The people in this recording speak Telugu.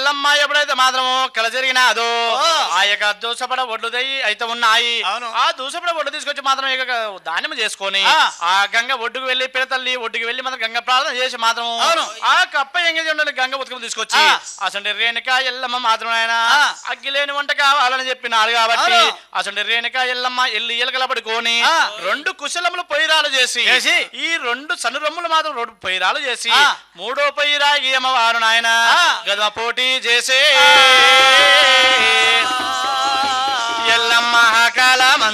ఎల్లమ్మ ఎప్పుడైతే మాత్రము కల జరిగినాదో ఓ. ఆ యొక్క దూసపడ ఒడ్లు దయ్యి అయితే ఉన్నాయి అవును. ఆ దూసపడ ఒడ్డు తీసుకొచ్చి మాత్రం ఇక ధాన్యం చేసుకొని ఆ. ఆ గంగ ఒడ్డుకు వెళ్ళి పిడతల్లి ఒడ్డుకు వెళ్ళి మాత్రం గంగ ప్రార్థన చేసి మాత్రం అవును. ఆ కప్ప ఎంగేజ్ ఉండాలి గంగ ఉతకం తీసుకొచ్చి ఆ. అసలు రేణుక ఎల్లమ్మ మాత్రం ఆయన ఆ. అగ్గి లేని వంట కావాలని చెప్పినాడు కాబట్టి అవును. అసలు రేణుక ఎల్లమ్మ ఎల్లి ఎలకల పడుకొని ఆ. రెండు కుశలములు పొయ్యిరాలు చేసి చేసి. ఈ రెండు సనురమ్ములు మాత్రం రెండు పొయ్యిరాలు చేసి ఆ. మూడో పొయ్యిరా ఏమవారు నాయన ఆ. గద పోటీ చేసే ఎల్లమ్మ కాల